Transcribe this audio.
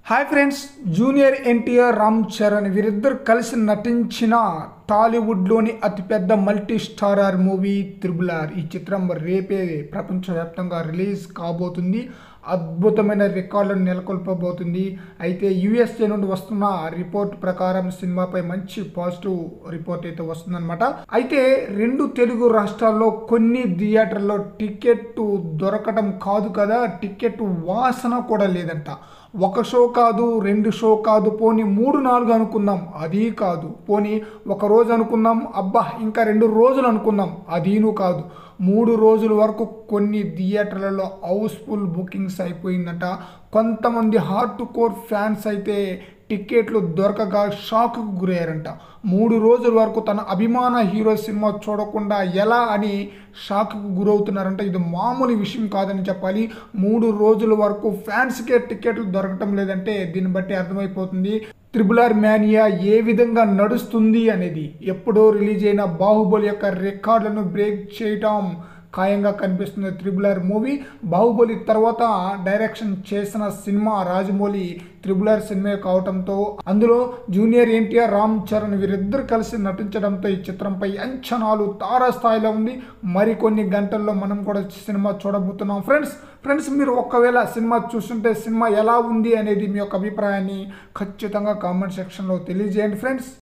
hi friends junior NTR Ram Charan వీరిద్దరు కలిసి నటించిన టాలీవుడ్లోని అతిపెద్ద multi starrer movie triple R ఈ చిత్రం రేపే ప్రపంచవ్యాప్తంగా రిలీజ్ కాబోతుంది అద్భుతమైన రికార్డులను నెలకొల్పబోతుంది అయితే యుఎస్ఏ నుండి వస్తున్న రిపోర్ట్ ప్రకారం సినిమాపై మంచి పాజిటివ్ రిపోర్ట్ అయితే వస్తుందన్నమాట అయితే రెండు తెలుగు రాష్ట్రాల్లో కొన్ని థియేటర్లో టికెట్ దొరకడం కాదు కదా టికెట్ వాసన కూడా లేదంట ఒక షో కాదు రెండు షో కాదు పోనీ మూడు నాలుగు అనుకుందాం అది కాదు పోనీ ఒక రోజు అనుకుందాం అబ్బా ఇంకా రెండు రోజులు అనుకుందాం అదీను కాదు మూడు రోజుల వరకు కొన్ని థియేటర్లలో హౌస్ఫుల్ బుకింగ్స్ అయిపోయిందట కొంతమంది హార్ట్ కోర్ ఫ్యాన్స్ అయితే టికెట్లు దొరకగా షాక్కు గురయ్యారంట మూడు రోజుల వరకు తన అభిమాన హీరో సినిమా చూడకుండా ఎలా అని షాక్కు గురవుతున్నారంట ఇది మామూలు విషయం కాదని చెప్పాలి మూడు రోజుల వరకు ఫ్యాన్స్కే టికెట్లు దొరకటం లేదంటే దీన్ని బట్టి అర్థమైపోతుంది త్రిబుల్ ఆర్ మ్యానియా ఏ విధంగా నడుస్తుంది అనేది ఎప్పుడో రిలీజ్ అయిన బాహుబలి యొక్క రికార్డులను బ్రేక్ చేయటం ఖాయంగా కనిపిస్తుంది త్రిబుల్ ఆర్ మూవీ బాహుబలి తర్వాత డైరెక్షన్ చేసిన సినిమా రాజమౌళి త్రిబుల్ ఆర్ సినిమా కావటంతో అందులో జూనియర్ ఎన్టీఆర్ రామ్ చరణ్ వీరిద్దరు కలిసి నటించడంతో ఈ చిత్రంపై అంచనాలు తారాస్థాయిలో ఉంది మరికొన్ని గంటల్లో మనం కూడా సినిమా చూడబోతున్నాం ఫ్రెండ్స్ ఫ్రెండ్స్ మీరు ఒకవేళ సినిమా చూస్తుంటే సినిమా ఎలా ఉంది అనేది మీ యొక్క అభిప్రాయాన్ని ఖచ్చితంగా కామెంట్ సెక్షన్లో తెలియజేయండి ఫ్రెండ్స్